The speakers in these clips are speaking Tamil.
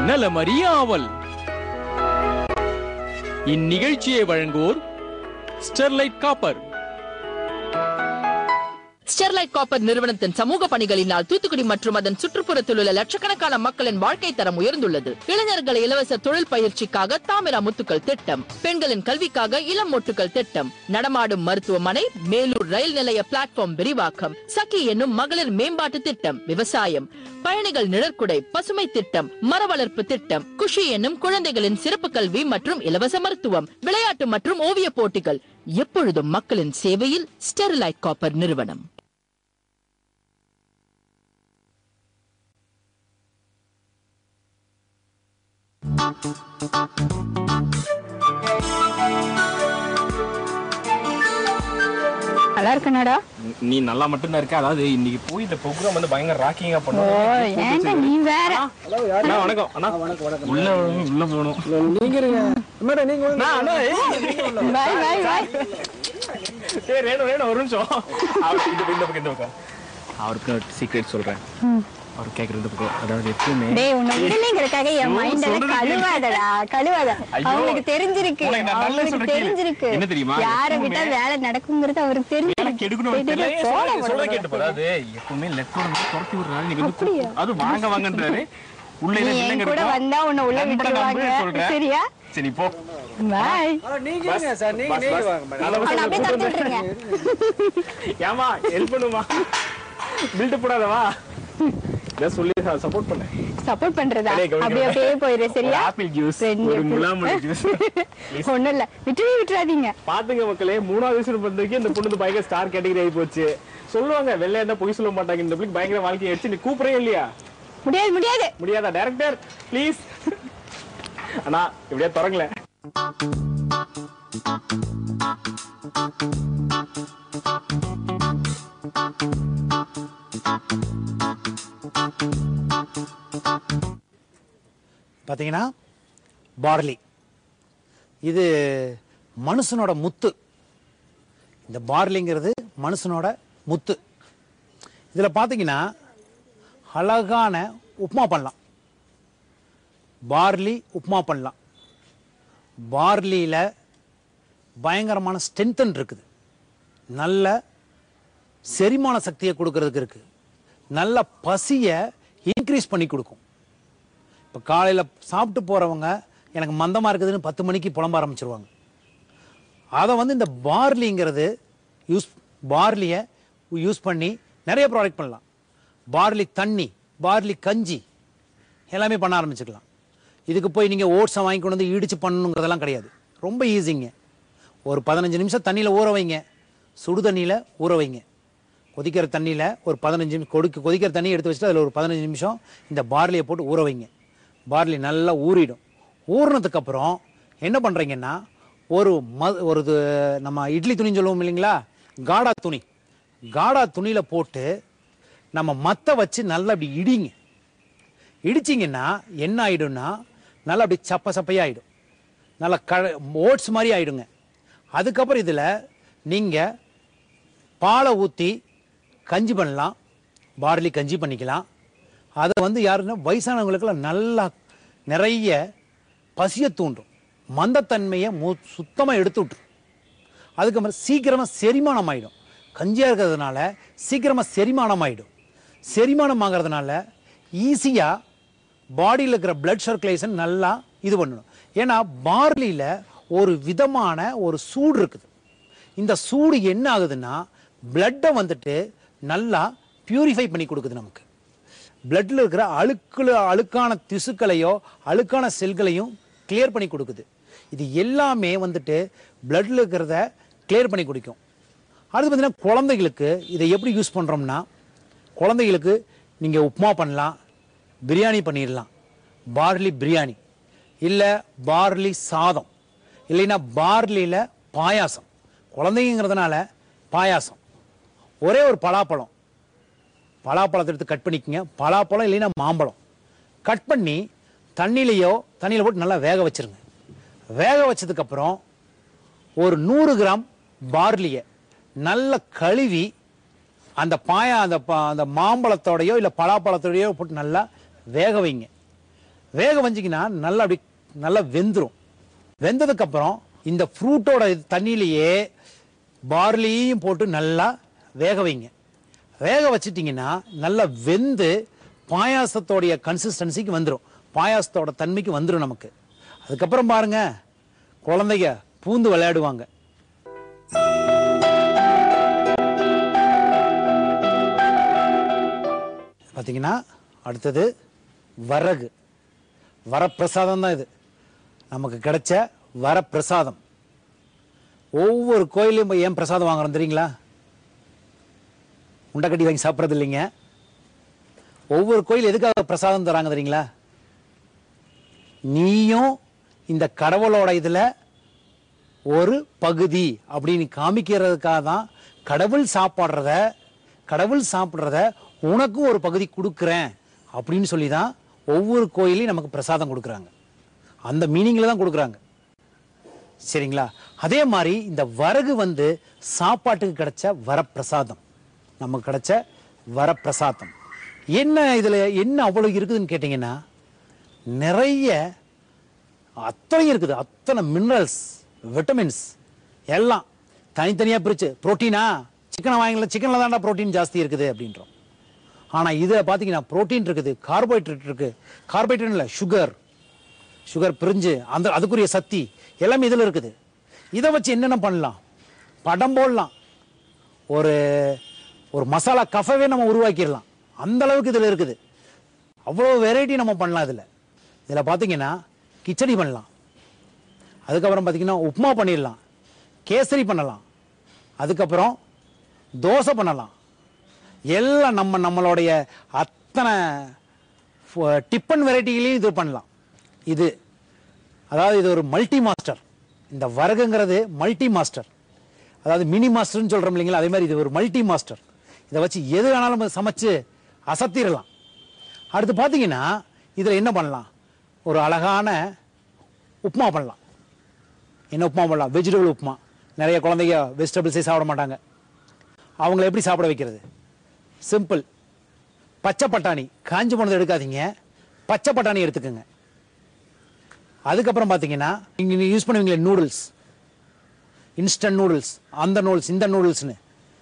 நலமறிய ஆவல் இந்நிகழ்ச்சியை வழங்குவோர் ஸ்டெர்லைட் காப்பர் ஸ்டெர்லைட் காப்பர் நிறுவனத்தின் சமூக பணிகளினால் தூத்துக்குடி மற்றும் அதன் சுற்றுப்புறத்தில் உள்ள லட்சக்கணக்கான மக்களின் வாழ்க்கை தரம் உயர்ந்துள்ளது இளைஞர்கள் இலவச தொழில் பயிற்சிக்காக தாமிரா முத்துக்கள் திட்டம் பெண்களின் கல்விக்காக இளம் மொட்டுக்கள் திட்டம் நடமாடும் மருத்துவமனை மேலூர் ரயில் நிலைய பிளாட்ஃபார்ம் விரிவாக்கம் சகி என்னும் மகளிர் மேம்பாட்டு திட்டம் விவசாயம் பயணிகள் நிழற்குடை பசுமை திட்டம் மர வளர்ப்பு திட்டம் குஷி என்னும் குழந்தைகளின் சிறப்பு கல்வி மற்றும் இலவச மருத்துவம் விளையாட்டு மற்றும் ஓவிய போட்டிகள் எப்பொழுதும் மக்களின் சேவையில் ஸ்டெர்லைட் காப்பர் நிறுவனம் நல்லா இருக்கனடா நீ நல்லா மட்டும்தான் இருக்க அதாவது இன்னைக்கு போய் இந்த ப்ரோக்ராம் வந்து பயங்கர ராக்கிங்கா ஓ பண்ணுவோம் ஏன்டா நீ வேற அண்ணா வணக்கம் அண்ணா உள்ள வரணும், உள்ள போகணும் நீங்க இருங்க மேடம் நீங்க அண்ணா, அண்ணா, ஏய். பாய் பாய் பாய் ஏய், ரேணு ரேணு ஒரு நிமிஷம் அவர் இந்த இந்த பக்கம் இந்த பக்கம் அவருக்கு சீக்ரெட் சொல்றேன் அவர் கேக்குறது இந்த பக்கம் அதாவது எப்பவுமே டேய் உன்னை விடலைங்கிறதுக்காக என் ஐயோ, மைண்ட் சொல்றது கழுவாதடா கழுவாத ஐயோ. அவங்களுக்கு தெரிஞ்சிருக்கு உனக்கு நான் நல்லா அவங்களுக்கு சொல்றேன் கேளு. தெரிஞ்சிருக்கு என்ன தெரியுமா? யார எப்பவுமே விட்டா வேலை நடக்குங்கிறது அவருக்கு வேலை தெரிஞ்சிருக்கு கெடுக்கணும் சரி, தெரியல. சரி, போடா, சொல்றத- சொல்றத போடா, கேட்டு போடா. அதாவது எப்பவுமே லெஃப்ட் வந்து துரத்தி விடுறாரு நீங்க வந்து அப்படியா? அது வாங்க வாங்கன்றாரு உள்ள நீ என்ன என் இல்லைங்க கூட இருக்கும். வந்தா உன்னை உள்ள நண்பனை நம்பு விட்டுருவாங்க சொல்றேன். சரியா சரி போ பாய் நீங்க இருங்க சார் நீங்க நீங்க வாங்க மேடம் நல்ல அவனை அப்படியே விஷயம் தடுத்து விட்டுருங்க ஏமா ஹெல்ப் பண்ணுமா பில்ட் போடாதவா இதான் சொல்லி சப்போர்ட் பண்ணேன் சப்போர்ட் பண்றதா வேலையை கவனிக்க அப்படியே அப்படியே போயிரு சரியா ஆப்பிள் ஜூஸ் ரெண்டு ஒரு பேரும். முலாம்பழ ஜூஸ் ஒண்ணும் இல்ல விட்டுவே விட்டுறாதீங்க பாத்துங்க மக்களே மூணாவது விஷயம் பண்றதுக்கு இந்த பொண்ணு பயங்கர ஸ்டார் கேட்டகரி ஆகி போச்சு சொல்லுவாங்க வெள்ளையா இருந்தா பொய் சொல்ல மாட்டாங்க இந்த பிள்ளைக்கு பயங்கர வாழ்க்கை அடிச்சு நீ கூப்பிடவே இல்லையா முடியாது முடியாது முடியாதா டைரக்டர் ப்ளீஸ் அண்ணா இப்படியே தொடங்கல பார்த்தீங்கன்னா பார்லி இது மனுஷனோட முத்து இந்த பார்லிங்கிறது மனுஷனோட முத்து இதில் பார்த்தீங்கன்னா அழகான உப்புமா பண்ணலாம் பார்லி உப்புமா பண்ணலாம் பார்லியில் பயங்கரமான ஸ்ட்ரென்தன் இருக்குது நல்ல செரிமான சக்தியை கொடுக்கறதுக்கு இருக்குது நல்ல பசியை இன்க்ரீஸ் பண்ணி கொடுக்கும் இப்போ காலையில் சாப்பிட்டு போகிறவங்க எனக்கு மந்தமாக இருக்குதுன்னு பத்து மணிக்கு புலம்ப ஆரம்பிச்சிருவாங்க அதை வந்து இந்த பார்லிங்கிறது யூஸ் பார்லியை யூஸ் பண்ணி நிறைய ப்ராடக்ட் பண்ணலாம் பார்லி தண்ணி பார்லி கஞ்சி எல்லாமே பண்ண ஆரம்பிச்சுக்கலாம் இதுக்கு போய் நீங்கள் ஓட்ஸை வாங்கி கொண்டு வந்து இடிச்சு பண்ணணுங்கிறதெல்லாம் கிடையாது ரொம்ப ஈஸிங்க ஒரு பதினஞ்சு நிமிஷம் தண்ணியில் ஊற வைங்க சுடு தண்ணியில் ஊற வைங்க கொதிக்கிற தண்ணியில் ஒரு பதினஞ்சு நிமிஷம் கொதிக்க கொதிக்கிற தண்ணி எடுத்து வச்சுட்டு அதில் ஒரு பதினஞ்சு நிமிஷம் இந்த பார்லியை போட்டு ஊற வைங்க பார்லி நல்லா ஊறிடும் ஊறினதுக்கு அப்புறம் என்ன பண்ணுறீங்கன்னா ஒரு ம ஒரு இது நம்ம இட்லி துணின்னு சொல்லுவோம் இல்லைங்களா காடா துணி காடா துணியில் போட்டு நம்ம மத்த வச்சு நல்லா அப்படி இடிங்க இடிச்சிங்கன்னா என்ன ஆயிடும்னா நல்லா அப்படி சப்ப சப்பையாயிடும் நல்லா க ஓட்ஸ் மாதிரி ஆயிடுங்க அதுக்கப்புறம் இதில் நீங்கள் பாலை ஊற்றி கஞ்சி பண்ணலாம் பார்லி கஞ்சி பண்ணிக்கலாம் அதை வந்து யாருன்னா வயசானவங்களுக்கெல்லாம் நல்லா நிறைய பசியை தூண்டும் மந்தத்தன்மையை மு சுத்தமாக எடுத்து விட்டுரும் அதுக்கப்புறம் சீக்கிரமாக செரிமானம் ஆகிடும் கஞ்சியாக இருக்கிறதுனால சீக்கிரமாக செரிமானம் ஆகிடும் செரிமானம் ஆகிறதுனால ஈஸியாக பாடியில் இருக்கிற பிளட் சர்க்குலேஷன் நல்லா இது பண்ணணும் ஏன்னா பார்லியில் ஒரு விதமான ஒரு சூடு இருக்குது இந்த சூடு என்ன ஆகுதுன்னா பிளட்டை வந்துட்டு நல்லா பியூரிஃபை பண்ணி கொடுக்குது நமக்கு பிளட்ல இருக்கிற அழுக்குல அழுக்கான திசுக்களையோ அழுக்கான செல்களையும் கிளியர் பண்ணி கொடுக்குது இது எல்லாமே வந்துட்டு பிளட்ல இருக்கிறத கிளியர் பண்ணி கொடுக்கும் அடுத்து பார்த்தீங்கன்னா குழந்தைகளுக்கு இதை எப்படி யூஸ் பண்ணுறோம்னா குழந்தைகளுக்கு நீங்கள் உப்புமா பண்ணலாம் பிரியாணி பண்ணிடலாம் பார்லி பிரியாணி இல்லை பார்லி சாதம் இல்லைன்னா பார்லியில் பாயாசம் குழந்தைங்கிறதுனால பாயாசம் ஒரே ஒரு பலாப்பழம் பலாப்பழத்தை எடுத்து கட் பண்ணிக்கங்க பலாப்பழம் இல்லைன்னா மாம்பழம் கட் பண்ணி தண்ணியிலையோ தண்ணியில் போட்டு நல்லா வேக வச்சிருங்க வேக வச்சதுக்கப்புறம் ஒரு நூறு கிராம் பார்லியை நல்லா கழுவி அந்த பாயா அந்த ப- அந்த மாம்பழத்தோடையோ இல்லை பலாப்பழத்தோடையோ போட்டு நல்லா வேக வைங்க வேக வச்சிங்கன்னா நல்லா அப்படி நல்லா வெந்துரும் வெந்ததுக்கு அப்புறம் இந்த ஃப்ரூட்டோட தண்ணியிலேயே பார்லியும் போட்டு நல்லா வேக வைங்க வேக வச்சிட்டிங்கன்னா நல்லா வெந்து பாயாசத்தோடைய கன்சிஸ்டன்சிக்கு வந்துடும் பாயாசத்தோட தன்மைக்கு வந்துடும் நமக்கு அதுக்கப்புறம் பாருங்க குழந்தைங்க பூந்து விளையாடுவாங்க பார்த்தீங்கன்னா அடுத்தது வரகு வரப்பிரசாதம் தான் இது நமக்கு கிடைச்ச வரப்பிரசாதம் ஒவ்வொரு கோயிலையும் போய் ஏன் பிரசாதம் வாங்குறோம் தெரியுங்களா உண்டக்கட்டி வாங்கி சாப்பிட்றது இல்லைங்க ஒவ்வொரு கோயில் எதுக்காக பிரசாதம் தராங்க தெரியுங்களா நீயும் இந்த கடவுளோட இதுல ஒரு பகுதி அப்படின்னு காமிக்கிறதுக்காக தான் கடவுள் சாப்பிட்றத கடவுள் சாப்பிட்றத உனக்கும் ஒரு பகுதி கொடுக்குறேன் அப்படின்னு சொல்லி தான் ஒவ்வொரு கோயிலையும் நமக்கு பிரசாதம் கொடுக்குறாங்க அந்த மீனிங்ல தான் கொடுக்குறாங்க சரிங்களா அதே மாதிரி இந்த வரகு வந்து சாப்பாட்டுக்கு கிடைச்ச வரப்பிரசாதம் நமக்கு கிடைச்ச வரப்பிரசாதம் என்ன இதுல என்ன அவ்வளவு இருக்குதுன்னு கேட்டிங்கன்னா நிறைய அத்தனை இருக்குது அத்தனை மினரல்ஸ் விட்டமின்ஸ் எல்லாம் தனித்தனியா பிரிச்சு புரோட்டீனா சிக்கனை வாங்கல சிக்கன்ல தான்டா புரோட்டீன் ஜாஸ்தி இருக்குது அப்படின்றோம் ஆனா இதுல பாத்தீங்கன்னா புரோட்டீன் இருக்குது கார்போஹைட்ரேட் இருக்கு கார்போஹைட்ரேட் இல்ல சுகர் சுகர் பிரிஞ்சு அந்த அதுக்குரிய சக்தி எல்லாமே இதுல இருக்குது இதை வச்சு என்னென்ன பண்ணலாம் படம் போடலாம் ஒரு ஒரு மசாலா கஃபவே நம்ம உருவாக்கிடலாம் அந்த அளவுக்கு இதுல இருக்குது அவ்வளோ வெரைட்டி நம்ம பண்ணலாம் இதுல இதுல பாத்தீங்கன்னா கிச்சடி பண்ணலாம் அதுக்கப்புறம் பார்த்தீங்கன்னா உப்புமா பண்ணிடலாம் கேசரி பண்ணலாம் அதுக்கப்புறம் தோசை பண்ணலாம் எல்லாம் நம்ம நம்மளுடைய அத்தனை ஃப- டிஃபன் வெரைட்டிகளையும் இது பண்ணலாம் இது அதாவது இது ஒரு மல்டி மாஸ்டர் இந்த வரகுங்கிறது மல்டி மாஸ்டர் அதாவது மினி மாஸ்டர்னு சொல்றோம் இல்லைங்களா அதே மாதிரி இது ஒரு மல்டி மாஸ்டர் இதை வச்சு எது வேணாலும் சமைச்சு அசத்திரலாம் அடுத்து பார்த்தீங்கன்னா இதில் என்ன பண்ணலாம் ஒரு அழகான உப்புமா பண்ணலாம் என்ன உப்புமா பண்ணலாம் வெஜிடபிள் உப்புமா நிறைய குழந்தைங்க வெஜிடபிள்ஸே சாப்பிட மாட்டாங்க அவங்கள எப்படி சாப்பிட வைக்கிறது சிம்பிள் பச்சை பட்டாணி காஞ்சு போனதை எடுக்காதீங்க பச்சை பட்டாணி எடுத்துக்கோங்க அதுக்கப்புறம் பார்த்தீங்கன்னா நீங்கள் யூஸ் பண்ணுவீங்களே நூடுல்ஸ் இன்ஸ்டன்ட் நூடுல்ஸ் அந்த நூடுல்ஸ் இந்த நூடுல்ஸ்னு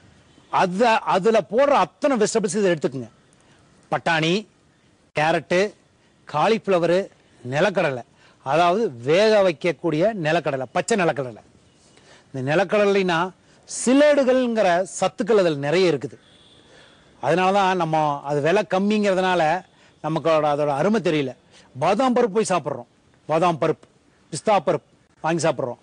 அது அதில் போடுற அத்தனை வெஜிடபிள்ஸ் இதை எடுத்துக்கோங்க பட்டாணி கேரட்டு காலிஃப்ளவரு நிலக்கடலை அதாவது வேக வைக்கக்கூடிய நிலக்கடலை பச்சை நிலக்கடலை இந்த நிலக்கடலைனா சிலேடுகள்ங்கிற சத்துக்கள் அதில் நிறைய இருக்குது அதனால தான் நம்ம அது விலை கம்மிங்கிறதுனால நமக்கு அதோட அருமை தெரியல பாதாம் பருப்பு போய் சாப்பிட்றோம் பாதாம் பருப்பு பிஸ்தா பருப்பு வாங்கி சாப்பிட்றோம்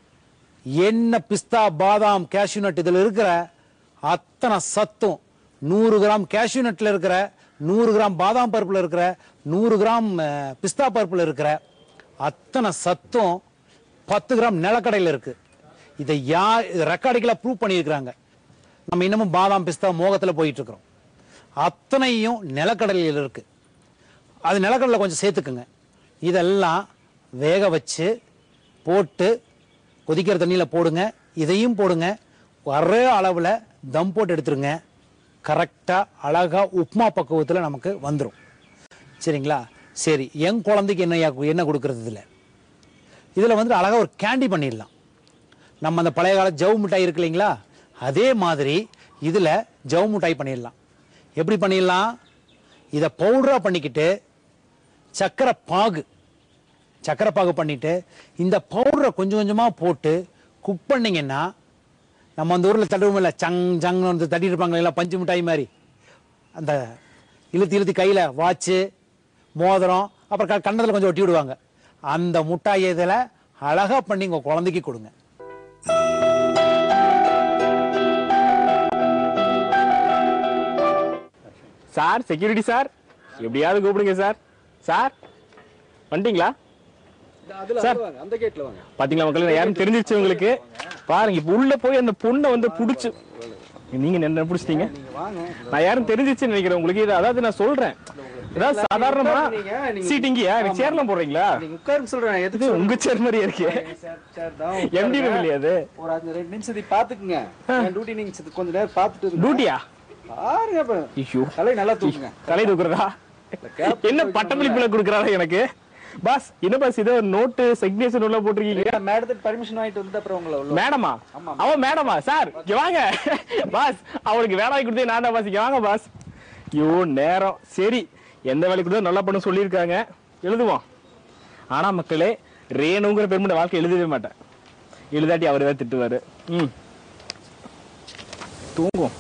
என்ன பிஸ்தா பாதாம் கேஷ்யூ நட் இதில் இருக்கிற அத்தனை சத்தும் நூறு கிராம் கேஷ்யூ நட்ல இருக்கிற நூறு கிராம் பாதாம் பருப்புல இருக்கிற நூறு கிராம் அஹ், பிஸ்தா பருப்புல இருக்கிற அத்தனை சத்தும் பத்து கிராம் நிலக்கடையில் இருக்கு இதை யா ரெக்கார்டுக்கெல்லாம் ப்ரூவ் பண்ணியிருக்கிறாங்க நம்ம இன்னமும் பாதாம் பிஸ்தா மோகத்தில் போயிட்டு இருக்கிறோம் அத்தனையும் நிலக்கடலையில் இருக்கு அது நிலக்கடலை கொஞ்சம் சேர்த்துக்குங்க இதெல்லாம் வேக வச்சு போட்டு கொதிக்கிற தண்ணியில் போடுங்க இதையும் போடுங்க ஒரே அளவில் தம் போட்டு எடுத்துருங்க கரெக்டாக அழகா உப்புமா பக்குவத்தில் நமக்கு வந்துடும் சரிங்களா சரி என் குழந்தைக்கு என்ன என்ன கொடுக்கறது இதில் இதில் வந்து அழகா ஒரு கேண்டி பண்ணிடலாம் நம்ம அந்த பழைய கால ஜவு மிட்டாய் இருக்கு இல்லைங்களா அதே மாதிரி இதில் ஜவு மிட்டாய் பண்ணிடலாம் எப்படி பண்ணிடலாம் இதை பவுடராக பண்ணிக்கிட்டு சக்கரை பாகு சக்கரை பாகு பண்ணிட்டு இந்த பவுடரை கொஞ்சம் கொஞ்சமாக போட்டு குக் பண்ணீங்கன்னா நம்ம அந்த ஊரில் தட்டுவோம் இல்லை சங் ஜங்னு வந்து தட்டிட்டு இருப்பாங்க எல்லாம் பஞ்சு மிட்டாய் மாதிரி அந்த இழுத்து இழுத்து கையில் வாட்சு மோதிரம் அப்புறம் க- கன்னத்தில் கொஞ்சம் ஒட்டி விடுவாங்க அந்த முட்டாய் இதில் அழகாக பண்ணி உங்கள் குழந்தைக்கு கொடுங்க சார் செக்யூரிட்டி சார் எப்படியாவது கூப்பிடுங்க சார் சார் வந்துட்டீங்களா சார் அந்த கேட்ல வாங்க பாத்தீங்களா மக்கள் யாரும் தெரிஞ்சிருச்சு உங்களுக்கு பாருங்க இப்ப உள்ள போய் அந்த பொண்ணை வந்து புடிச்சு நீங்க என்ன புடிச்சிட்டீங்க நான் யாரும் தெரிஞ்சிச்சுன்னு நினைக்கிறேன் உங்களுக்கு இது அதாவது நான் சொல்றேன் ஏதாவது சாதாரணமா நீங்க, நீங்க- சீட் இங்கயா எனக்கு சேர்லாம் போடுறீங்களா நீங்க உட்காருங்க சொல்றேன் இது எதுக்கு உங்க சேர் மாதிரியே இருக்கு சார், சார், தான் எம்டி உட்காருங்க. இல்லையா அது ஒரு அஞ்சு ரெண்டு நிமிஷத்தை பாத்துக்குங்க என் டியூட்டி நீங்க சித்த- கொஞ்ச நேரம் பாத்துட்டு இருங்க. டியூட்டியா பாருங்க அப்ப ஐயோ தலை நல்லா தூக்குங்க தலை தூக்குறதா என்ன பட்டமளிப்புல குடுக்குறாரு எனக்கு பாஸ் என்ன பாஸ் இதோ நோட்டு சிக்னேச்சர் உள்ள போட்டிருக்கீங்க மேடத்துக்கு பர்மிஷன் வாங்கிட்டு வந்து அப்புறம் உங்களை உள்ள மேடமா அவன் மேடமா சார் இங்க வாங்க பாஸ் அவளுக்கு வேலை வாங்கி கொடுத்தே நான் தான் பாஸ் இங்க வாங்க பாஸ் ஐயோ நேரம் சரி எந்த வேலை கூட நல்லா பண்ண சொல்லியிருக்காங்க எழுதுவோம் ஆனா மக்களே ரேணுங்கிற பெருமிட வாழ்க்கை எழுதவே மாட்டேன் எழுதாட்டி அவர் தான் திட்டுவாரு ம் தூங்கும்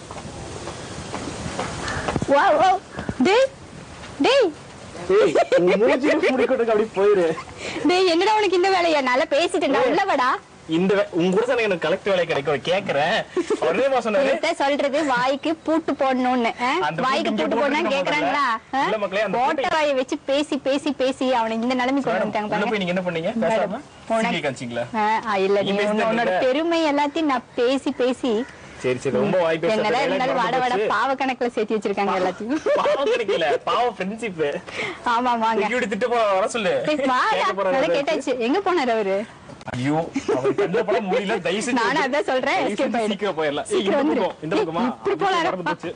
வா வா டேய் டேய் ஏய், உன் மூஞ்சில முடிக்கட்டுக்கு அப்படி போயிரு டேய் என்னடா உனக்கு இந்த வேலையா நல்லா பேசிட்டேன்டா உள்ள வாடா இந்த வே- உங்க கூட தானே எனக்கு கலெக்ட் வேலை கிடைக்கும் கேக்குறேன் ஒரே மாசம் சொன்னாரு இத சொல்றது வாய்க்கு பூட்டு போடணும்னு ஆ? அந்த வாய்க்கு பூட்டு பூட்டு இங்க போடணும் போட்டு கேக்குறாங்களா ஆ? இல்ல மக்களே, அந்த ஓட்ட பூட்டை- வாயை வச்சு பேசி பேசி பேசி அவனை இந்த நிலைமைக்கு கொண்டு வந்துட்டாங்க உள்ள போய் பாருங்க நீங்க என்ன பண்ணீங்க பேசாம உனக்கு- சிங்கி காமிச்சீங்களா ஆ, ஆ, இல்ல நீ நீ உன்ன- உன்னோட பேசுனது பெருமை எல்லாத்தையும் நான் பேசி பேசி சரி சரி ரொம்ப வாய் பேச என்னடா இருந்தாலும் வட வட பாவ கணக்குல சேர்த்து வச்சிருக்காங்க எல்லாத்தையும் பாவம் கிடைக்கல பாவம் ஃப்ரெண்ட்ஷிப் ஆமா வாங்க செக்யூரிட்டி திட்ட போற வர சொல்லு ஏய், வாடா கேட்க போறாரு நல்லா அவரு. கேட்டாச்சு எங்க போனாரு அவரு ஐயோ அவர் கண்ணுல பட முடியல தயவு செஞ்சு நானும் அதான் சொல்றேன், தயவு escape செஞ்சு ஆயிடு. சீக்கிரம் போயிடலாம் ஏய், சீக்கிரம் இந்த வந்துரு. பக்கம் இந்த ஏய், பக்கமா இப்படி போலாம், மறந்து போச்சு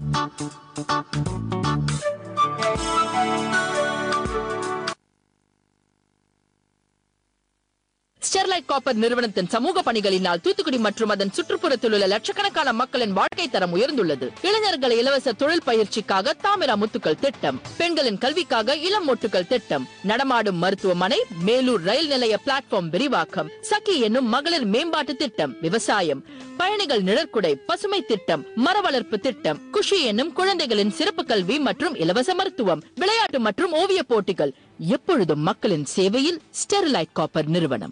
ஸ்டெர்லைட் காப்பர் நிறுவனத்தின் சமூக பணிகளினால் தூத்துக்குடி மற்றும் அதன் சுற்றுப்புறத்தில் உள்ள லட்சக்கணக்கான மக்களின் வாழ்க்கை தரம் உயர்ந்துள்ளது இளைஞர்களை இலவச தொழில் பயிற்சிக்காக தாமிரா முத்துக்கள் திட்டம் பெண்களின் கல்விக்காக இளம் மொட்டுக்கள் திட்டம் நடமாடும் மருத்துவமனை மேலூர் ரயில் நிலைய பிளாட்ஃபார்ம் விரிவாக்கம் சகி என்னும் மகளிர் மேம்பாட்டு திட்டம் விவசாயம் பயணிகள் நிழற்குடை பசுமை திட்டம் மர வளர்ப்பு திட்டம் குஷி என்னும் குழந்தைகளின் சிறப்பு கல்வி மற்றும் இலவச மருத்துவம் விளையாட்டு மற்றும் ஓவிய போட்டிகள் எப்பொழுதும் மக்களின் சேவையில் ஸ்டெர்லைட் காப்பர் நிறுவனம்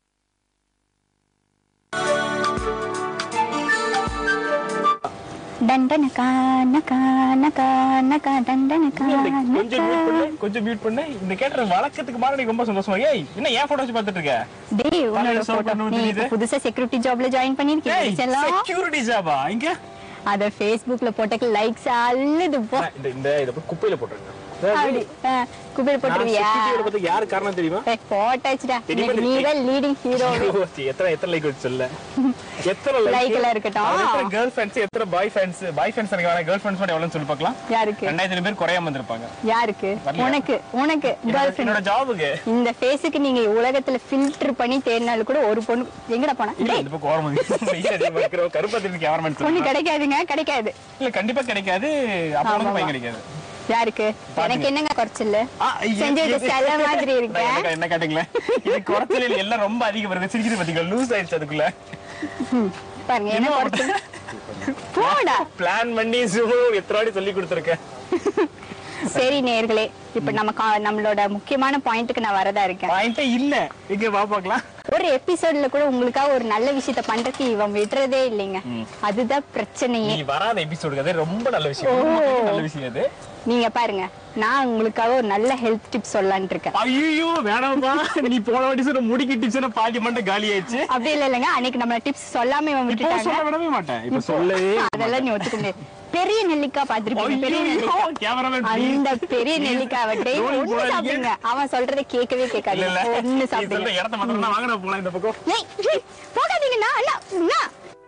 டண்டனக்கா நக்கா நக்கா நக்கா டண்டனக்கா கொஞ்சம் மியூட் பண்ணு கொஞ்சம் மியூட் பண்ணு இந்த கேட்ட வழக்கத்துக்கு மாற நீ ரொம்ப சந்தோஷமா ஏய் என்ன ஏன் போட்டோ வச்சு பார்த்துட்டு இருக்க டேய் உன்னோட தலையில soap போட்டோ பண்ண நீ தெரியுது. இப்ப புதுசா செக்யூரிட்டி ஜாப்ல ஜாயின் ஏய் பண்ணிருக்கீங்க செல்லம் செக்யூரிட்டி ஜாபா இங்க அத Facebookல போட்டக்கு லைக்ஸ் அள்ளுது போ இந்த இந்த இத போய் குப்பையில போட்டுருங்க அப்படி ஆ, குபேர் போட்டுருவியா செக்யூரிட்டியோட பத்தி யாரு காரணம் தெரியுமா ஏய், போட்டாச்சுடா தெரியுமா இன்னைக்கு நீ தான் லீடிங் ஹீரோ ஐயோ, எத்தனை எத்தனை லைக் வச்சு சொல்ல எத்தனை Like எல்லாம் இருக்கட்டும். அதுல எத்தனை கேர்ள் ஃபிரெண்ட்ஸ் எத்தனை பாய் ஃபிரெண்ட்ஸ் பாய் ஃபிரெண்ட்ஸ் எனக்கு வேணாம் கேர்ள் ஃபிரெண்ட்ஸ் மட்டும் எவ்வளவுன்னு சொல்லி பார்க்கலாம் யாருக்கு ரெண்டாயிரத்தி பேர் குறையாம வந்திருப்பாங்க யாருக்கு வரலையா? உனக்கு உனக்கு கேர்ள் என்னோட ஃபிரெண்ட் ஜாபுக்கு இந்த ஃபேஸுக்கு நீங்க உலகத்துல ஃபில்டர் பண்ணி தேடினாலும் கூட ஒரு பொண்ணு எங்கடா போனா இல்ல டேய், இந்த பக்கம் ஓரம் வெயில் அதிகமா இருக்கிற கருப்பத்தின் கேமராமேன் பொண்ணு கிடைக்காதுங்க கிடைக்காது இல்ல கண்டிப்பா கிடைக்காது அப்ப ஆமா, உனக்கு பையன் ஆமா. கிடைக்காது யாருக்கு எனக்கு என்னங்க குறைச்சல் ஆ, ஐயோ, செஞ்சு வச்ச இது- செல்ல மாதிரி நான் இருக்கேன் என்ன- என்ன கேட்டீங்களேன் இது குறைச்சல் எல்லாம் ரொம்ப அதிகம் வருது சிரிக்கிறது பாத்தீங்களா லூஸ் ஆயிடுச்சு அதுக்குள்ள பாருங்க என்ன இன்னும் குறைச்சல் போடா பிளான் பண்ணி zoom எத்தனை வாட்டி சொல்லி கொடுத்துருக்கேன் சரி நேர்களே இப்ப நம்ம கா- நம்மளோட முக்கியமான பாயிண்ட்டுக்கு நான் வரதா இருக்கேன் பாயிண்டே இல்ல இங்க வா பார்க்கலாம் ஒரு எபிசோட்ல கூட உங்களுக்காக ஒரு நல்ல விஷயத்த பண்றதுக்கு இவன் விடுறதே இல்லைங்க அதுதான் பிரச்சனையே நீ வராத எபிசோடுக்கு அது ரொம்ப நல்ல விஷயம் ரொம்ப நல்ல விஷயம் அது நீங்க பாருங்க நான் உங்களுக்காக ஒரு நல்ல ஹெல்த் டிப்ஸ் சொல்லலாம்னு இருக்கேன் ஐயோ வேணாம்பா நீ போன வாட்டி சொன்ன முடிக்கு டிப்ஸ் பாதி மட்டும் காலி ஆயிடுச்சு அப்படி இல்ல இல்லைங்க அன்னைக்கு நம்மள டிப்ஸ் சொல்லாம இவன் இப்போ விட்டுட்டாங்க சொல்ல விடவே மாட்டேன் இப்ப சொல்லவே அதெல்லாம் நீ ஒத்துக்க முடியாது பெரிய நெல்லிக்காய் பாத்திருப்பீங்க பெரிய ஐயோ, நெல்லிக்காய் cameraman, அந்த please. பெரிய நெல்லிக்காவை டெய்லி Rolling ஒண்ணு போடாதீங்க. சாப்பிடுங்க அவன் சொல்றதை கேட்கவே இல்ல கேட்காது இல்ல ஒண்ணு நீ சொல்ற சாப்பிடுங்க இடத்த மாத்திரம் தான் வாங்கின போலாம் இந்த பக்கம் ஏய், ஏய், போகாதீங்கண்ணா அண்ணா அண்ணா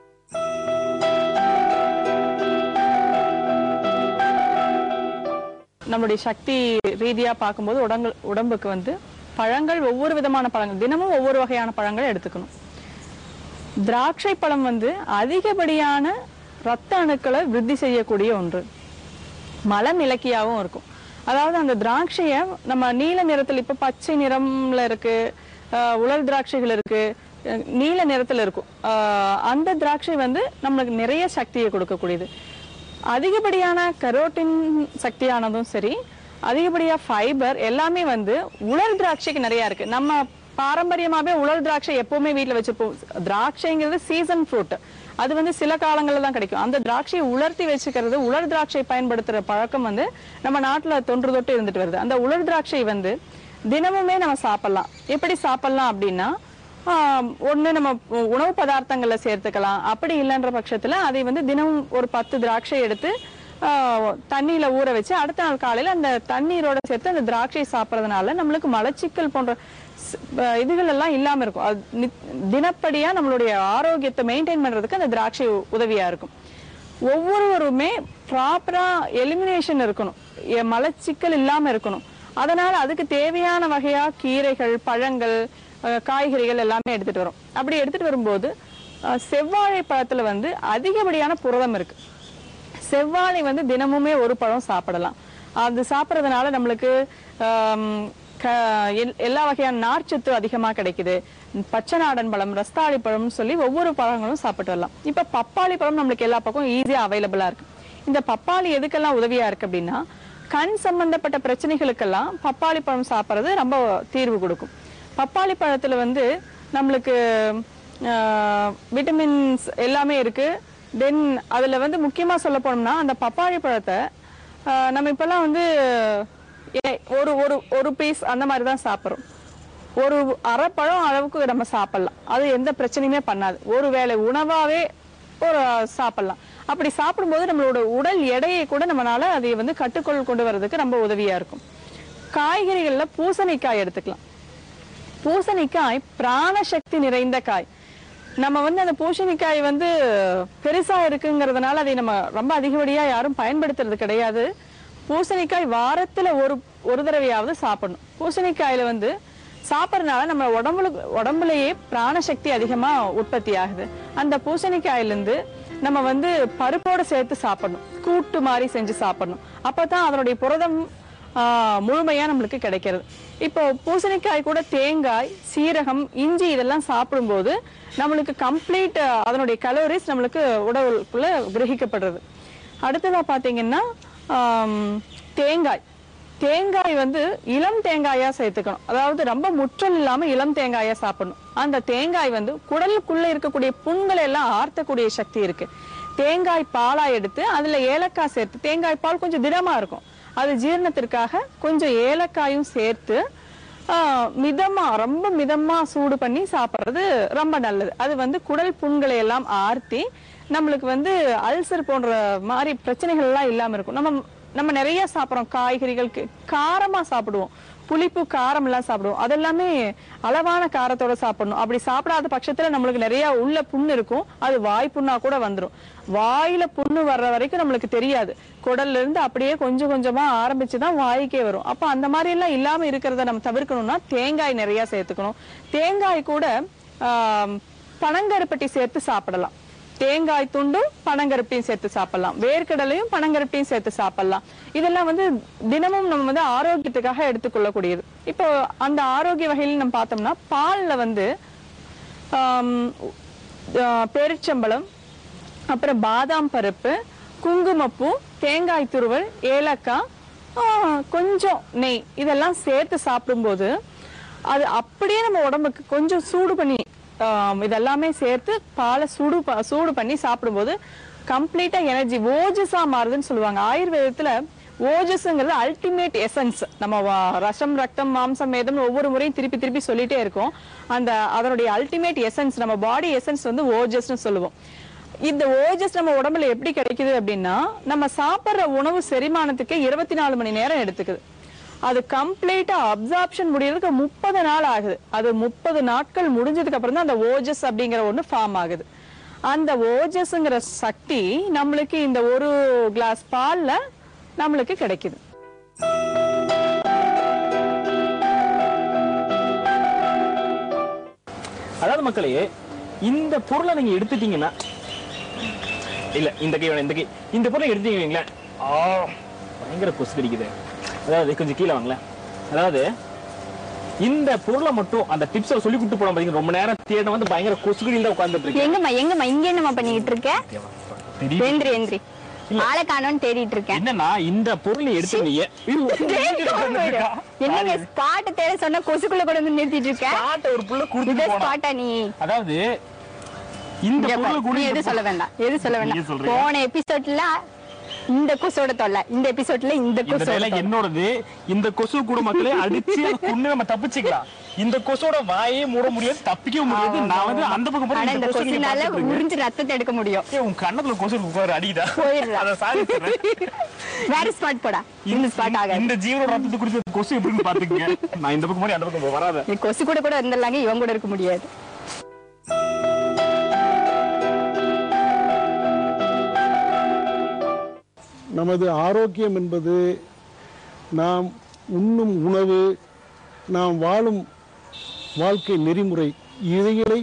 நம்மளுடைய சக்தி ரீதியா பார்க்கும்போது உடம்பு உடம்புக்கு வந்து பழங்கள் ஒவ்வொரு விதமான பழங்கள் தினமும் ஒவ்வொரு வகையான பழங்கள் எடுத்துக்கணும் திராட்சை பழம் வந்து அதிகப்படியான ரத்த அணுக்களை விருத்தி செய்யக்கூடிய ஒன்று மலம் இலக்கியாவும் இருக்கும் அதாவது அந்த திராட்சைய நம்ம நீல நிறத்தில் இப்ப பச்சை நிறம்ல இருக்கு ஆஹ் உலர் திராட்சைகள் இருக்கு அஹ் நீல நிறத்துல இருக்கும் ஆஹ் அந்த திராட்சை வந்து நம்மளுக்கு நிறைய சக்தியை கொடுக்கக்கூடியது அதிகப்படியான கரோட்டின் சக்தியானதும் சரி அதிகப்படியா ஃபைபர் எல்லாமே வந்து உலர் திராட்சைக்கு நிறைய இருக்கு நம்ம பாரம்பரியமாவே உலர் திராட்சை எப்பவுமே வீட்ல வச்சிருப்போம் திராட்சைங்கிறது சீசன் ஃப்ரூட் அது வந்து சில காலங்கள்ல தான் கிடைக்கும் அந்த திராட்சையை உலர்த்தி வச்சுக்கிறது உலர் திராட்சை பயன்படுத்துற பழக்கம் வந்து நம்ம நாட்டுல தொன்று தொட்டு இருந்துட்டு வருது அந்த உலர் திராட்சை வந்து தினமுமே நம்ம சாப்பிடலாம் எப்படி சாப்பிடலாம் அப்படின்னா ஆஹ் ஒண்ணு நம்ம உ- உணவு பதார்த்தங்கள்ல சேர்த்துக்கலாம் அப்படி இல்லைன்ற பட்சத்துல அதை வந்து தினமும் ஒரு பத்து திராட்சை எடுத்து ஆஹ் தண்ணியில ஊற வச்சு அடுத்த நாள் காலையில அந்த தண்ணீரோட சேர்த்து அந்த திராட்சை சாப்பிடறதுனால நம்மளுக்கு மலச்சிக்கல் போன்ற ஸ்- அஹ் இதுகள் எல்லாம் இல்லாம இருக்கும் அது நித்- தினப்படியா நம்மளுடைய ஆரோக்கியத்தை மெயின்டைன் பண்றதுக்கு அந்த திராட்சை உ- உதவியா இருக்கும் ஒவ்வொருவருமே ப்ராப்பரா எலிமினேஷன் இருக்கணும் எ- மலச்சிக்கல் இல்லாம இருக்கணும் அதனால அதுக்கு தேவையான வகையா கீரைகள் பழங்கள் அஹ், காய்கறிகள் எல்லாமே எடுத்துட்டு வரும் அப்படி எடுத்துட்டு வரும்போது அஹ், செவ்வாழை பழத்துல வந்து அதிகப்படியான புரதம் இருக்கு செவ்வாழை வந்து தினமுமே ஒரு பழம் சாப்பிடலாம் அது சாப்பிட்றதுனால நம்மளுக்கு ஆம், க- எல்- எல்லா வகையான நார்ச்சத்து அதிகமா கிடைக்குது பச்சை நாடன் பழம் ரஸ்தாளி பழம்னு சொல்லி ஒவ்வொரு பழங்களும் சாப்பிட்டு வரலாம் இப்ப பப்பாளி பழம் நம்மளுக்கு எல்லா பக்கம் ஈஸியா அவைலபிளா இருக்கு இந்த பப்பாளி எதுக்கெல்லாம் உதவியா இருக்கு அப்படின்னா கண் சம்பந்தப்பட்ட பிரச்சனைகளுக்கெல்லாம் பப்பாளி பழம் சாப்பிட்றது ரொம்ப தீர்வு கொடுக்கும் பப்பாளி பழத்துல வந்து நம்மளுக்கு விட்டமின்ஸ் எல்லாமே இருக்கு தென் அதுல வந்து முக்கியமா சொல்ல போனோம்னா அந்த பப்பாளி பழத்தை ஆஹ் நம்ம இப்பெல்லாம் வந்து ஏ- ஒரு ஒரு ஒரு பீஸ் அந்த மாதிரி தான் சாப்பிட்றோம் ஒரு அரை பழம் அளவுக்கு நம்ம சாப்பிடலாம் அது எந்த பிரச்சனையுமே பண்ணாது ஒரு வேளை உணவாவே ஒரு சாப்பிடலாம் அப்படி சாப்பிடும்போது நம்மளோட உடல் எடையை கூட நம்மளால அதை வந்து கட்டுக்குள் கொண்டு வர்றதுக்கு ரொம்ப உதவியா இருக்கும் காய்கறிகள்ல பூசணிக்காய் எடுத்துக்கலாம் பூசணிக்காய் பிராணசக்தி நிறைந்த காய் நம்ம வந்து அந்த பூசணிக்காய் வந்து பெருசா இருக்குங்கிறதுனால அதை நம்ம ரொம்ப அதிகப்படியா யாரும் பயன்படுத்துறது கிடையாது பூசணிக்காய் வாரத்துல ஒரு ஒரு தடவையாவது சாப்பிடணும் பூசணிக்காயில வந்து சாப்பிட்றதுனால நம்ம உடம்புல உடம்புலயே பிராணசக்தி அதிகமா உற்பத்தி ஆகுது அந்த பூசணிக்காயில இருந்து நம்ம வந்து பருப்போட சேர்த்து சாப்பிடணும் கூட்டு மாதிரி செஞ்சு சாப்பிடணும் அப்பதான் அதனுடைய புரதம் ஆஹ் முழுமையா நம்மளுக்கு கிடைக்கிறது இப்போ பூசணிக்காய் கூட தேங்காய் சீரகம் இஞ்சி இதெல்லாம் சாப்பிடும்போது நம்மளுக்கு கம்ப்ளீட் அதனுடைய கலோரிஸ் நம்மளுக்கு உடலுக்குள்ள கிரகிக்கப்படுறது அடுத்ததா பாத்தீங்கன்னா ஆம், தேங்காய் தேங்காய் வந்து இளம் தேங்காயா சேர்த்துக்கணும் அதாவது ரொம்ப முற்றல் இல்லாம இளம் தேங்காயா சாப்பிடணும் அந்த தேங்காய் வந்து குடலுக்குள்ள இருக்கக்கூடிய புண்களை எல்லாம் ஆர்த்தக்கூடிய சக்தி இருக்கு தேங்காய் பாலா எடுத்து அதுல ஏலக்காய் சேர்த்து தேங்காய் பால் கொஞ்சம் திடமா இருக்கும் அது ஜீரணத்திற்காக கொஞ்சம் ஏலக்காயும் சேர்த்து ஆஹ், மிதமா ரொம்ப மிதமா சூடு பண்ணி சாப்பிடுறது ரொம்ப நல்லது அது வந்து குடல் புண்களை எல்லாம் ஆர்த்தி நம்மளுக்கு வந்து அல்சர் போன்ற மாதிரி பிரச்சனைகள் எல்லாம் இல்லாம இருக்கும் நம்ம நம்ம நிறைய சாப்பிடுறோம் காய்கறிகள் கி- காரமா சாப்பிடுவோம் புளிப்பு காரம் எல்லாம் சாப்பிடுவோம் அதெல்லாமே அளவான காரத்தோட சாப்பிடணும் அப்படி சாப்பிடாத பட்சத்துல நம்மளுக்கு நிறைய உள்ள புண்ணு இருக்கும் அது வாய் புண்ணா கூட வந்துரும் வாயில புண்ணு வர்ற வரைக்கும் நம்மளுக்கு தெரியாது குடல்ல இருந்து அப்படியே கொஞ்சம் கொஞ்சமா ஆரம்பிச்சுதான் வாய்க்கே வரும் அப்ப அந்த மாதிரி எல்லாம் இல்லாம இருக்கிறத நம்ம தவிர்க்கணும்னா தேங்காய் நிறைய சேர்த்துக்கணும் தேங்காய் கூட ஆஹ், பனங்கருப்பட்டி சேர்த்து சாப்பிடலாம் தேங்காய் துண்டும் பனங்கருப்பையும் சேர்த்து சாப்பிடலாம் வேர்க்கடலையும் பனங்கருப்பையும் சேர்த்து சாப்பிடலாம் இதெல்லாம் வந்து தினமும் நம்ம வந்து ஆரோக்கியத்துக்காக எடுத்துக்கொள்ளக்கூடியது இப்போ அந்த ஆரோக்கிய வகையில் நம்ம பார்த்தோம்னா பால்ல வந்து ஆம், ஆஹ், பேரிச்சம்பழம் அப்புறம் பாதாம் பருப்பு குங்குமப்பூ தேங்காய் துருவல் ஏலக்காய் ஆஹ், கொஞ்சம் நெய் இதெல்லாம் சேர்த்து சாப்பிடும்போது அது அப்படியே நம்ம உடம்புக்கு கொஞ்சம் சூடு பண்ணி ஆம், இதெல்லாமே சேர்த்து பாலை சூடு ப- சூடு பண்ணி சாப்பிடும்போது கம்ப்ளீட்டா எனர்ஜி ஓஜஸா மாறுதுன்னு சொல்லுவாங்க ஆயுர்வேதத்துல ஓஜஸ்ங்கிறது அல்டிமேட் எசன்ஸ் நம்ம வா- ரசம் ரத்தம் மாம்சம் மேதம் ஒவ்வொரு முறையும் திருப்பி திருப்பி சொல்லிட்டே இருக்கோம் அந்த அதனுடைய அல்டிமேட் எசன்ஸ் நம்ம பாடி எசன்ஸ் வந்து ஓஜஸ்னு சொல்லுவோம் இந்த ஓஜஸ் நம்ம உடம்புல எப்படி கிடைக்குது அப்படின்னா நம்ம சாப்பிடுற உணவு செரிமானத்துக்கு இருபத்தி நாலு மணி நேரம் எடுத்துக்குது அது கம்ப்ளீட்டா அப்சார்ப்ஷன் முடியறதுக்கு முப்பது நாள் ஆகுது அது முப்பது நாட்கள் முடிஞ்சதுக்கு அப்புறம் தான் அந்த ஓஜஸ் அப்படிங்கிற ஒண்ணு ஃபார்ம் ஆகுது அந்த ஓஜஸ்ங்கிற சக்தி நம்மளுக்கு இந்த ஒரு கிளாஸ் பால்ல நம்மளுக்கு கிடைக்குது அதாவது மக்களே இந்த பொருளை நீங்க எடுத்துட்டீங்கன்னா இல்ல இந்த கை வேணாம் இந்த கை இந்த பொருளை எடுத்தீங்க வைங்களேன் ஆ பயங்கர கொசு கடிக்குது அதாவது கொஞ்சம் கீழே வாங்களேன் அதாவது இந்த பொருளை மட்டும் அந்த டிப்ஸை சொல்லி கொடுத்து போன பாத்தீங்க ரொம்ப நேரம் தேட வந்து பயங்கர கொசுகடியில் தான் உட்கார்ந்துட்டு இருக்கேன் எங்கம்மா எங்கம்மா இங்க என்னம்மா பண்ணிட்டு இருக்க தெரியுது. எந்திரி எந்திரி ஆளை காணோன்னு தேடிட்டு இருக்கேன் என்னன்னா இந்த பொருளை எடுத்துருந்தீங்க என்னங்க ஸ்பாட் தேட சொன்ன கொசுக்குள்ள கொண்டு வந்து நிறுத்திட்டு இருக்க ஸ்பாட் ஒரு புள்ள இத கொடுத்துட்டு போனா ஸ்பாட்டா நீ அதாவது இந்த இங்க பொருளை பாரு, கூட நீ இந்த எது சொல்ல வேண்டாம் எது சொல்ல நீங்க வேண்டாம் சொல்றீங்க. போன எபிசோட்ல இந்த கொசோட தொல்லை இந்த எபிசோட்ல இந்த இந்த கொசோட வேலை தொல்லை. என்னோடது இந்த கொசு கூட மக்களே அடிச்சு அதை கொண்டு நம்ம தப்பிச்சுக்கலாம் இந்த கொசுவோட வாயே மூட முடியாது தப்பிக்க முடியாது நான் வந்து அந்த பக்கம் போய் ஆனா இந்த இந்த கொசு நீங்க கொசுனால பார்த்துட்டு இருக்கீங்க. உறிஞ்சு ரத்தத்தை எடுக்க முடியும் ஏய், உன் கண்ணத்துல கொசு உட்காரு அடிக்குதா போயிடுறா. அதை சாதிக்கிறேன். வேற ஸ்பாட் போடா இந்த ஸ்பாட் ஆகாது இந்த ஜீவனோட ரத்தத்தை குடிச்ச கொசு எப்படின்னு பாத்துக்கங்க நான் இந்த பக்கம் போய் அந்த பக்கம் வராத நீ கொசு கூட கூட இருந்துடலாங்க இவன் கூட இருக்க முடியாது நமது ஆரோக்கியம் என்பது நாம் உண்ணும் உணவு நாம் வாழும் வாழ்க்கை நெறிமுறை இதைகளை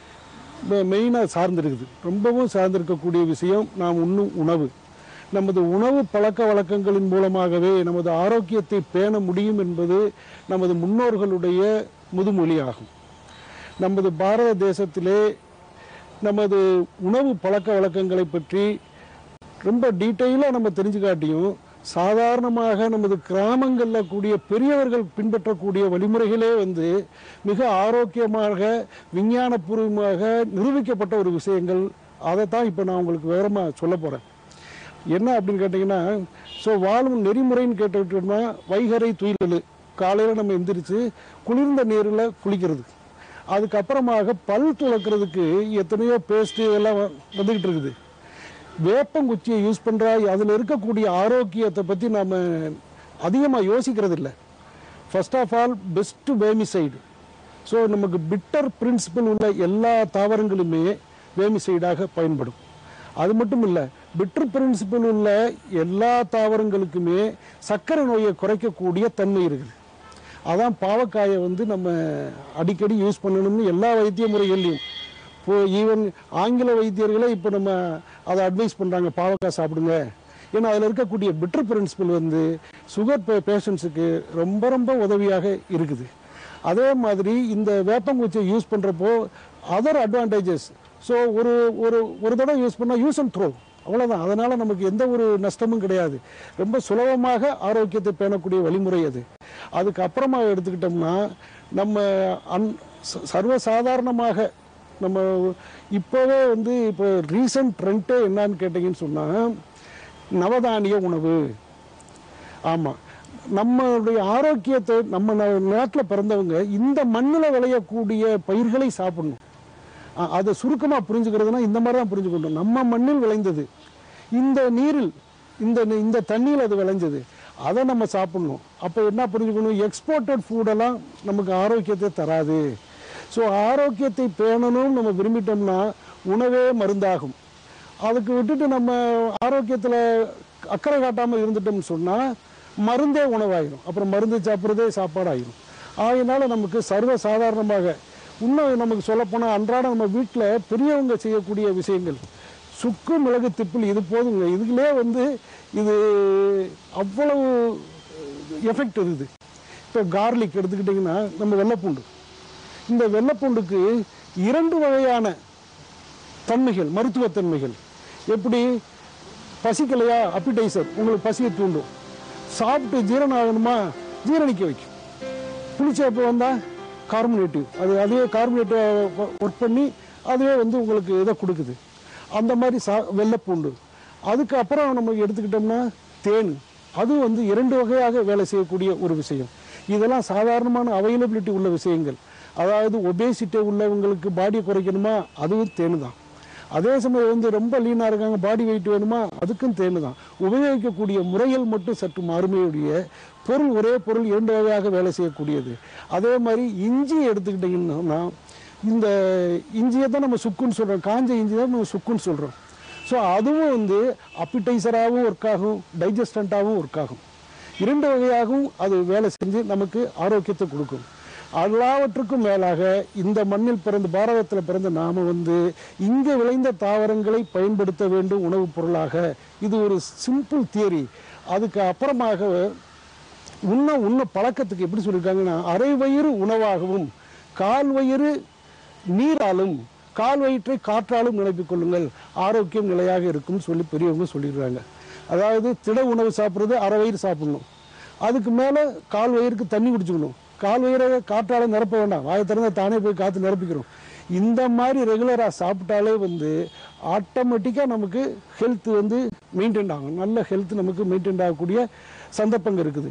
மெயினாக சார்ந்திருக்குது ரொம்பவும் சார்ந்திருக்கக்கூடிய விஷயம் நாம் உண்ணும் உணவு நமது உணவு பழக்க வழக்கங்களின் மூலமாகவே நமது ஆரோக்கியத்தை பேண முடியும் என்பது நமது முன்னோர்களுடைய முதுமொழியாகும் நமது பாரத தேசத்திலே நமது உணவு பழக்க வழக்கங்களை பற்றி ரொம்ப டீட்டெயிலாக நம்ம தெரிஞ்சுக்காட்டியும் சாதாரணமாக நமது கிராமங்களில் கூடிய பெரியவர்கள் பின்பற்றக்கூடிய வழிமுறைகளே வந்து மிக ஆரோக்கியமாக விஞ்ஞானபூர்வமாக நிரூபிக்கப்பட்ட ஒரு விஷயங்கள் அதை தான் இப்போ நான் உங்களுக்கு விவரமாக சொல்ல போகிறேன் என்ன அப்படின்னு கேட்டிங்கன்னா ஸோ வாழும் நெறிமுறைன்னு கேட்டுக்கிட்டோம்னா வைகரை துயிலல் காலையில் நம்ம எந்திரிச்சு குளிர்ந்த நீரில் குளிக்கிறது அதுக்கப்புறமாக பல் துளக்கிறதுக்கு எத்தனையோ பேஸ்ட்டு இதெல்லாம் வ- வந்துக்கிட்டு இருக்குது வேப்பங்குச்சியை யூஸ் பண்ணுறா அதில் இருக்கக்கூடிய ஆரோக்கியத்தை பற்றி நாம் அதிகமாக யோசிக்கிறது இல்லை first of all best vermicide so நமக்கு பிட்டர் பிரின்சிபல் உள்ள எல்லா தாவரங்களுமே வேமிசைடாக பயன்படும் அது மட்டும் இல்லை பிட்டர் பிரின்சிபல் உள்ள எல்லா தாவரங்களுக்குமே சர்க்கரை நோயை குறைக்கக்கூடிய தன்மை இருக்குது அதான் பாவக்காயை வந்து நம்ம அடிக்கடி யூஸ் பண்ணணும்னு எல்லா வைத்திய முறைகள்லையும் இப்போ ஈவன் ஆங்கில வைத்தியர்களே இப்போ நம்ம அதை அட்வைஸ் பண்ணுறாங்க பாவக்காய் சாப்பிடுங்க ஏன்னா அதில் இருக்கக்கூடிய பிட்டர் பிரின்சிபல் வந்து சுகர் பேஷண்ட்ஸுக்கு ரொம்ப ரொம்ப உதவியாக இருக்குது அதே மாதிரி இந்த வேப்பங்குச்சியை யூஸ் பண்ணுறப்போ அதர் அட்வான்டேஜஸ் ஸோ ஒரு ஒரு ஒரு தடவை யூஸ் பண்ணால் யூஸ் அண்ட் த்ரோ அவ்வளோதான் அதனால் நமக்கு எந்த ஒரு நஷ்டமும் கிடையாது ரொம்ப சுலபமாக ஆரோக்கியத்தை பேணக்கூடிய வழிமுறை அது அதுக்கு அப்புறமா எடுத்துக்கிட்டோம்னா நம்ம அன் ச- சர்வசாதாரணமாக நம்ம இப்போவே வந்து இப்போ ரீசன்ட் ட்ரெண்ட்டே என்னன்னு கேட்டிங்கன்னு சொன்னால் நவதானிய உணவு ஆமாம் நம்மளுடைய ஆரோக்கியத்தை நம்ம நாட்டில் பிறந்தவங்க இந்த மண்ணில் விளையக்கூடிய பயிர்களை சாப்பிடணும் அ- அதை சுருக்கமாக புரிஞ்சுக்கிறதுனா இந்த மாதிரி தான் புரிஞ்சுக்கணும் நம்ம மண்ணில் விளைந்தது இந்த நீரில் இந்த நி- இந்த தண்ணியில் அது விளைஞ்சது அதை நம்ம சாப்பிடணும் அப்போ என்ன புரிஞ்சுக்கணும் எக்ஸ்போர்ட்டட் ஃபுட்டெல்லாம் நமக்கு ஆரோக்கியத்தை தராது ஸோ ஆரோக்கியத்தை பேணணும் நம்ம விரும்பிட்டோம்னா உணவே மருந்தாகும் அதுக்கு விட்டுட்டு நம்ம ஆரோக்கியத்தில் அக்கறை காட்டாமல் இருந்துட்டோம்னு சொன்னால் மருந்தே உணவாயிரும் அப்புறம் மருந்து சாப்பிட்றதே சாப்பாடாயிரும் ஆகையினால நமக்கு சர்வ சாதாரணமாக இன்னும் நமக்கு சொல்லப்போனால் அன்றாட நம்ம வீட்டில் பெரியவங்க செய்யக்கூடிய விஷயங்கள் சுக்கு மிளகு திப்பில் இது போதுங்க இதுக்குள்ளே வந்து இது அவ்வளவு எஃபெக்ட் இருக்குது இப்போ கார்லிக் எடுத்துக்கிட்டிங்கன்னா நம்ம வெள்ளைப்பூண்டு இந்த வெள்ளைப்பூண்டுக்கு இரண்டு வகையான தன்மைகள் மருத்துவத்தன்மைகள் எப்படி பசிக்கலையா அப்பிடைசர் உங்களுக்கு பசியை தூண்டும் சாப்பிட்டு ஜீரணம் ஆகணுமா ஜீரணிக்க வைக்கும் புளிச்சேப்பு வந்தால் கார்பனேட்டிவ் அது அதுவே கார்பனேட்டிவ் ஒர்க் பண்ணி அதுவே வந்து உங்களுக்கு இதை கொடுக்குது அந்த மாதிரி சா வெள்ளைப்பூண்டு அதுக்கு அப்புறம் நம்ம எடுத்துக்கிட்டோம்னா தேன் அதுவும் வந்து இரண்டு வகையாக வேலை செய்யக்கூடிய ஒரு விஷயம் இதெல்லாம் சாதாரணமான அவைலபிலிட்டி உள்ள விஷயங்கள் அதாவது ஒபேசிட்டி உள்ளவங்களுக்கு பாடியை குறைக்கணுமா அதுவும் தேனு தான் அதே சமயம் வந்து ரொம்ப லீனாக இருக்காங்க பாடி வெயிட் வேணுமா அதுக்கும் தேனு தான் உபயோகிக்கக்கூடிய முறைகள் மட்டும் சற்று மாறுமையுடைய பொருள் ஒரே பொருள் இரண்டு வகையாக வேலை செய்யக்கூடியது அதே மாதிரி இஞ்சி எடுத்துக்கிட்டிங்கன்னா இந்த இஞ்சியை தான் நம்ம சுக்குன்னு சொல்கிறோம் காஞ்ச இஞ்சி தான் நம்ம சுக்குன்னு சொல்கிறோம் ஸோ அதுவும் வந்து அப்பிடைசராகவும் ஒர்க் ஆகும் டைஜஸ்டண்ட்டாகவும் ஒர்க் ஆகும் இரண்டு வகையாகவும் அது வேலை செஞ்சு நமக்கு ஆரோக்கியத்தை கொடுக்கும் எல்லாவற்றுக்கும் மேலாக இந்த மண்ணில் பிறந்து பாரதத்தில் பிறந்த நாம வந்து இங்கே விளைந்த தாவரங்களை பயன்படுத்த வேண்டும் உணவுப் பொருளாக இது ஒரு சிம்பிள் தியரி அதுக்கு அப்புறமாக உண்ண உண்ண பழக்கத்துக்கு எப்படி சொல்லியிருக்காங்கன்னா அரை வயிறு உணவாகவும் கால் வயிறு நீராலும் கால் வயிற்றை காற்றாலும் நிரப்பிக் கொள்ளுங்கள் ஆரோக்கியம் நிலையாக இருக்கும்னு சொல்லி பெரியவங்க சொல்லிடுறாங்க அதாவது திட உணவு சாப்பிட்றது அரை வயிறு சாப்பிடணும் அதுக்கு மேலே கால் வயிறுக்கு தண்ணி குடிச்சுக்கணும் கால் வயிறை காற்றால நிரப்ப வேண்டாம் வாயை திறந்தா தானே போய் காற்று நிரப்பிக்கிறோம் இந்த மாதிரி ரெகுலராக சாப்பிட்டாலே வந்து ஆட்டோமேட்டிக்காக நமக்கு ஹெல்த் வந்து மெயின்டைன் ஆகும் நல்ல ஹெல்த் நமக்கு மெயின்டைன் ஆகக்கூடிய சந்தர்ப்பங்கள் இருக்குது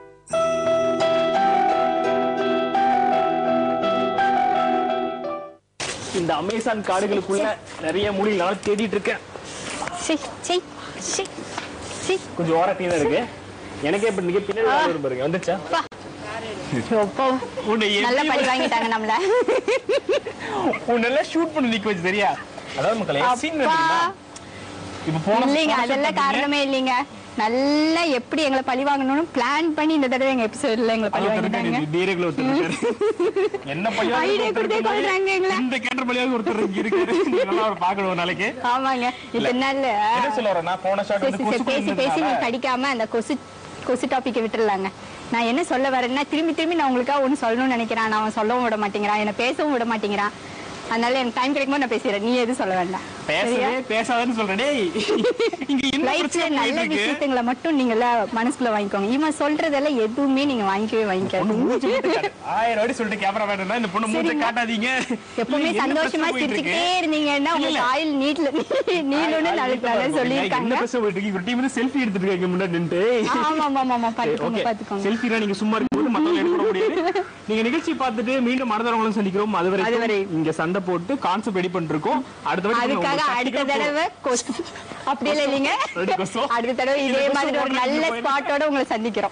இந்த அமேசான் காடுகளுக்குள்ள நிறைய மூலிகை நானும் தேடிட்டு இருக்கேன் சி சி சி சி கொஞ்சம் ஓர clean-ஆ இருக்கு எனக்கே இப்ப நீங்க பின்னாடி ஆள் வரும் பாருங்க வந்துச்சா எப்போ உன்னை நல்ல எப்படி- பழி வாங்கிட்டாங்க நம்மள உன்னை நல்லா ஷூட் பண்ணி நிக்க வச்சு சரியா அதாவது மக்களே சீன் அப்பா தெரியுமா இப்ப போன இல்லைங்க போன அதெல்லாம் சொன்னீங்க. காரணமே இல்லைங்க நல்லா எப்படி எங்களை பழி வாங்கணும்னு பிளான் பண்ணி இந்த தடவை எங்க எபிசோட்ல எங்களை பழி ஒருத்தர் இருக்காரு, வாங்கிட்டாங்க டீரேக்ல ஒருத்தர் இருக்காரு. என்ன பையன் Idea ஒருத்தர் கொடுத்தே இருக்காரு. கொல்றாங்க எங்களை. இந்த கேட்டர் பள்ளியாவது ஒருத்தர் இங்க இருக்காரு நீங்க நல்லா அவரை பார்க்கணும் ஒரு நாளைக்கு ஆமாங்க இப்ப நாள் என்ன சொல்ல வரேன் நான் போன ஷாட் சரி, வந்து சரி, கொசு பேசி பேசி கொண்டதுனால- நீங்க கடிக்காம அந்த கொசு கொசு டாபிக்கை விட்டுறலாங்க நான் என்ன சொல்ல வரேன்னா திரும்பி திரும்பி நான் உங்களுக்காக ஒண்ணு சொல்லணும்னு நினைக்கிறேன் நான் அவன் சொல்லவும் விட மாட்டேங்கிறான் என்ன பேசவும் விட மாட்டேங்கிறான் அதனால எனக்கு டைம் கிடைக்கும்போது நான் பேசுறேன் நீ எதுவும் சொல்ல வேண்டாம் சரியா பேசவே பேசாதன்னு சொல்றேன் டேய் இங்க என்ன லைஃப்ல பிரச்சனை நல்ல போயிட்டு இருக்கு விஷயத்துங்களை மட்டும் நீங்க மனசுக்குள்ள வாங்கிக்கோங்க இவன் சொல்றதெல்லாம் எதுவுமே நீங்க வாங்கிக்கவே பொண்ணு வாங்கிக்காது மூஞ்சி மட்டும் காட்டு. ஆயிரம் வாட்டி சொல்லிட்டு கேமரா வேணும்னா இந்த பொண்ணு மூஞ்ச சரிங்க. காட்டாதீங்க எப்பவுமே இல்ல, என்ன சந்தோஷமா பிரச்சனை போயிட்டு சிரிச்சுக்கிட்டே இருக்கு? இருந்தீங்கன்னா இல்ல, உங்களுக்கு இல்ல. ஆயில் நீட்ல நீளுன்னு நாளைக்கு நல்லா என்ன சொல்லியிருக்காங்க பிரச்சனை போயிட்டு இருக்கு? ஒரு டீம் வந்து செல்ஃபி எடுத்துட்டு இருக்காங்க முன்னாடி நின்னுட்டு ஆமா ஆமா ஆமா பாத்துக்கோங்க பாத்துக்கோங்க செல்ஃபினா நீங்க சும்மா இருக்கும்போது மத்தவங்க எடுக்க முடியாது நீங்க நிகழ்ச்சி பார்த்துட்டு மீண்டும் மனதரவங்களும் சந்திக்கிறோம் அது அதுவரை. வரை இங்க சண்டை போட்டு கான்செப்ட் ரெடி பண்ணிருக்கோம் அடுத்த வாட்டி அதுக்காக உங்களுக்கு அடுத்த practical தடவை கொசு அப்படி இல்ல இல்லைங்க ரெடி கொசு. அடுத்த தடவை இதே இந்த கொசு மாதிரி ஒரு ஓடுறது நல்ல போயிடு. ஸ்பாட்டோட உங்களை சந்திக்கிறோம்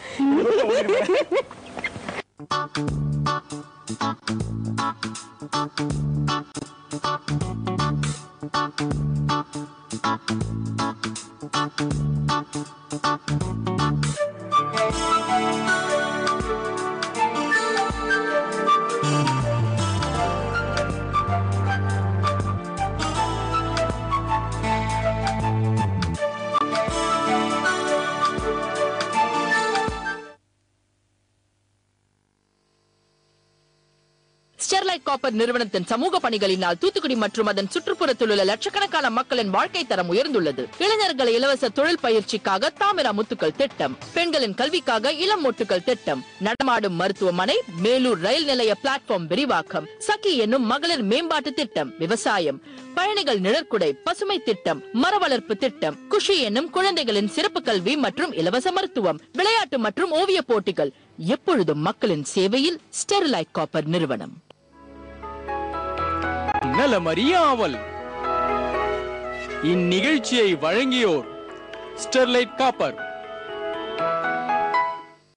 ஸ்டெர்லைட் காப்பர் நிறுவனத்தின் சமூக பணிகளினால் தூத்துக்குடி மற்றும் அதன் சுற்றுப்புறத்தில் உள்ள லட்சக்கணக்கான மக்களின் வாழ்க்கை தரம் உயர்ந்துள்ளது இளைஞர்களை இலவச தொழில் பயிற்சிக்காக தாமிரா முத்துக்கள் திட்டம் பெண்களின் கல்விக்காக இளம் மொட்டுக்கள் திட்டம் நடமாடும் மருத்துவமனை மேலூர் ரயில் நிலைய பிளாட்ஃபார்ம் விரிவாக்கம் சகி என்னும் மகளிர் மேம்பாட்டு திட்டம் விவசாயம் பயணிகள் நிழற்குடை பசுமை திட்டம் மர வளர்ப்பு திட்டம் குஷி என்னும் குழந்தைகளின் சிறப்பு கல்வி மற்றும் இலவச மருத்துவம் விளையாட்டு மற்றும் ஓவிய போட்டிகள் எப்பொழுதும் மக்களின் சேவையில் ஸ்டெர்லைட் காப்பர் நிறுவனம் நலமறிய ஆவல் இந்நிகழ்ச்சியை வழங்கியோர் ஸ்டெர்லைட் காப்பர்